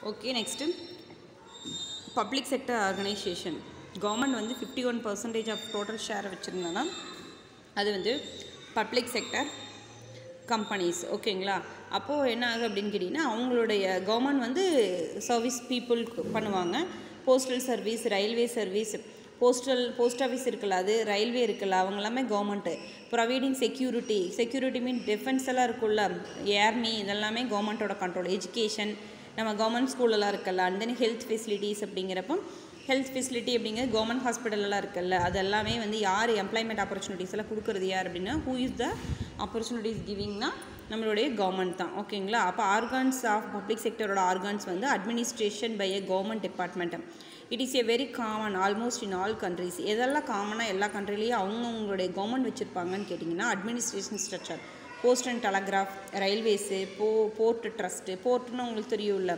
okay next public sector organisation government வந்து fifty one percentage of total share வச்சுருந்தாங்கன்னா அது வந்து பப்ளிக் செக்டர் கம்பெனிஸ் ஓகேங்களா அப்போது என்ன ஆகுது அப்படின்னு கேட்டிங்கன்னா அவங்களுடைய கவர்மெண்ட் வந்து சர்வீஸ் பீப்புளுக்கு பண்ணுவாங்க postal service railway service postal post office இருக்குல்ல அது ரயில்வே இருக்குல்ல அவங்க எல்லாமே government providing security security mean defence எல்லாம் இருக்குல்ல ஏர்மி இதெல்லாமே கவர்மெண்ட்டோட கண்ட்ரோல் எஜுகேஷன் நம்ம கவர்மெண்ட் ஸ்கூலெல்லாம் இருக்குல்ல அண்ட் தென் ஹெல்த் ஃபெசிலிட்டிஸ் அப்படிங்கிறப்போ ஹெல்த் ஃபெசிலிட்டி அப்படிங்கிறது கவர்மெண்ட் ஹாஸ்பிட்டலெல்லாம் இருக்குல்ல அது எல்லாமே வந்து யார் எம்ப்ளாய்மெண்ட் ஆப்பர்ச்சுனிட்டிஸ் எல்லாம் கொடுக்குறது யார் அப்படின்னா ஹூ இஸ் த ஆப்பர்ச்சுனிட்டிஸ் கிவிங்னா நம்மளுடைய கவர்மெண்ட் தான் ஓகேங்களா அப்போ ஆர்கான்ஸ் ஆஃப் பப்ளிக் செக்டரோட ஆர்கான்ஸ் வந்து administration by a government department it is a very common almost in all countries எதெல்லாம் காமனாக எல்லா கண்ட்ரிலையும் அவங்கவுங்களுடைய கவர்மெண்ட் வச்சுருப்பாங்கன்னு கேட்டிங்கன்னா administration structure post and telegraph railways போ போர்ட் ட்ரஸ்ட்டு போர்ட்டுன்னு உங்களுக்கு தெரியும்ல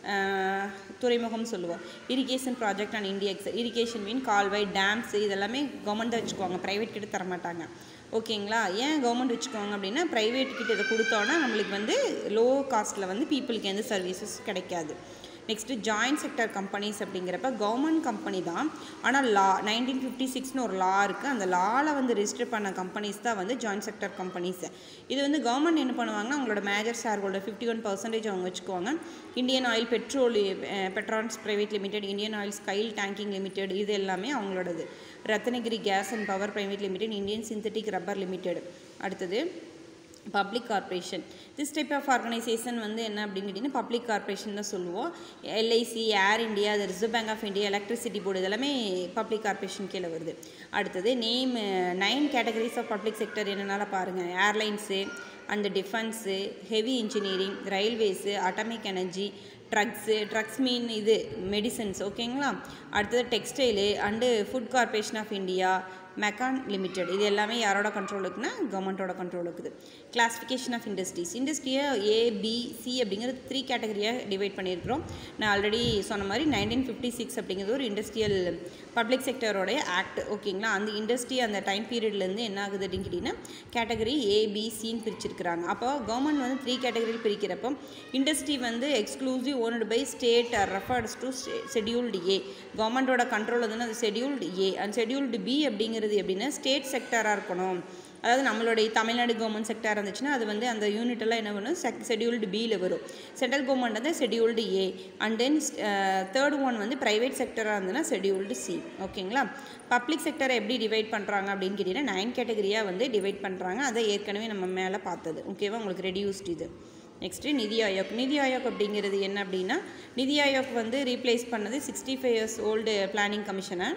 துறைமுகம் சொல்லுவோம் irrigation project and India ex irrigation mean கால்வாய் டேம்ஸ் இதெல்லாமே கவர்மெண்ட் தான் வச்சுக்குவாங்க ப்ரைவேட் கிட்ட தர மாட்டாங்க ஓகேங்களா ஏன் கவர்மெண்ட் வச்சுக்குவாங்க அப்படின்னா ப்ரைவேட் கிட்ட இதை கொடுத்தோன்னா நம்மளுக்கு வந்து லோ காஸ்ட்டில் வந்து பீப்புளுக்கு எந்த சர்வீசஸ் கிடைக்காது நெக்ஸ்ட்டு ஜாயின்ட் செக்டர் கம்பெனிஸ் அப்படிங்கிறப்ப கவர்மெண்ட் கம்பெனி தான் ஆனால் லா நைன்டீன் ஃபிஃப்டி சிக்ஸ்னு ஒரு லா இருக்குது அந்த லாவில் வந்து ரெஜிஸ்டர் பண்ண கம்பெனிஸ் தான் வந்து ஜாயின்ட் செக்டர் கம்பெனிஸ் இது வந்து கவர்மெண்ட் என்ன பண்ணுவாங்கன்னா அவங்களோட major share holder fifty one percentage அவங்க வச்சுக்குவாங்க Indian oil petrol Petronas private limited Indian oil skytanking limited இது எல்லாமே அவங்களோடது Ratnagiri gas and power private limited Indian synthetic rubber limited அடுத்தது public corporation this type of organization வந்து என்ன அப்படின்னு கேட்டிங்கன்னா பப்ளிக் கார்ப்பரேஷன் தான் சொல்லுவோம் எல்ஐசி ஏர் இந்தியா அது Reserve Bank of India electricity board இதெல்லாமே பப்ளிக் கார்ப்பரேஷன் கீழே வருது அடுத்தது name nine categories of public sector என்னென்னால பாருங்கள் airlines and defence heavy engineering railways atomic energy drugs drugs mean இது மெடிசன்ஸ் ஓகேங்களா அடுத்தது textile and food corporation of India MECON limited இது எல்லாமே யாரோட கண்ட்ரோல் இருக்குன்னா கவர்மெண்ட்டோட கண்ட்ரோல் இருக்குது கிளாஸிஃபிகேஷன் ஆஃப் இண்டஸ்ட்ரீஸ் இண்டஸ்ட்ரியை ஏ பி சி அப்படிங்கிறது த்ரீ கேட்டகரியாக டிவைட் பண்ணியிருக்கிறோம் நான் ஆல்ரெடி சொன்ன மாதிரி நைன்டீன் ஃபிஃப்டி சிக்ஸ் அப்படிங்கிறது ஒரு இண்டஸ்ட்ரியல் பப்ளிக் செக்டரோடைய ஆக்ட் ஓகேங்களா அந்த இண்டஸ்ட்ரி அந்த டைம் பீரியட்லேருந்து என்ன ஆகுது அப்படின்னு கேட்டிங்கன்னா கேட்டகரி ஏ பி சின்னு பிரிச்சிருக்கிறாங்க அப்போ கவர்மெண்ட் வந்து த்ரீ கேட்டகரியில் பிரிக்கிறப்போ இண்டஸ்ட்ரி வந்து exclusive owned by state or refers to scheduled A கவர்மெண்ட்டோட கண்ட்ரோல் வந்து அது scheduled A and scheduled B அப்படிங்கிறது எப்படின்னா ஸ்டேட் செக்டராக இருக்கணும் அதாவது நம்மளுடைய தமிழ்நாடு கவர்மெண்ட் செக்டார் இருந்துச்சுன்னா அது வந்து அந்த யூனிட் எல்லாம் என்ன பண்ணும் செக் ஷெடியூல்டு பியில் வரும் சென்ட்ரல் கவர்மெண்ட் வந்து scheduled A and then third one வந்து ப்ரைவேட் செக்டராக இருந்ததுன்னா ஷெடியூல்டு சி ஓகேங்களா பப்ளிக் செக்டரை எப்படி டிவைட் பண்ணுறாங்க அப்படின்னு கேட்டிங்கன்னா நைன் கேட்டகரியாக வந்து டிவைட் பண்ணுறாங்க அதை ஏற்கனவே நம்ம மேலே பார்த்தது ஓகேவா உங்களுக்கு ரெடியூஸ்ட் இது நெக்ஸ்ட்டு நிதி ஆயோக் நிதி ஆயோக் அப்படிங்கிறது என்ன அப்படின்னா நிதி ஆயோக் வந்து ரீப்ளேஸ் பண்ணது sixty five years old planning கமிஷனை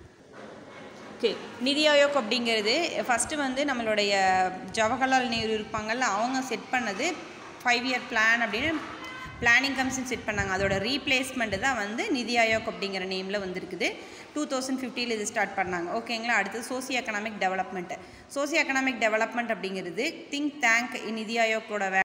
ஓகே நிதி ஆயோக் அப்படிங்கிறது ஃபஸ்ட்டு வந்து நம்மளுடைய ஜவஹர்லால் நேரு இருப்பாங்கல்ல அவங்க செட் பண்ணது ஃபைவ் இயர் பிளான் அப்படின்னு பிளானிங் கமிஷன் செட் பண்ணாங்க அதோட ரீப்ளேஸ்மெண்ட்டு தான் வந்து நிதி ஆயோக் அப்படிங்கிற நேமில் வந்துருக்குது டூ தௌசண்ட் ஃபிஃப்டியில் இது ஸ்டார்ட் பண்ணாங்க ஓகேங்களா அடுத்தது socio economic development socio economic development think tank டேங்க் நிதி ஆயோக்கோட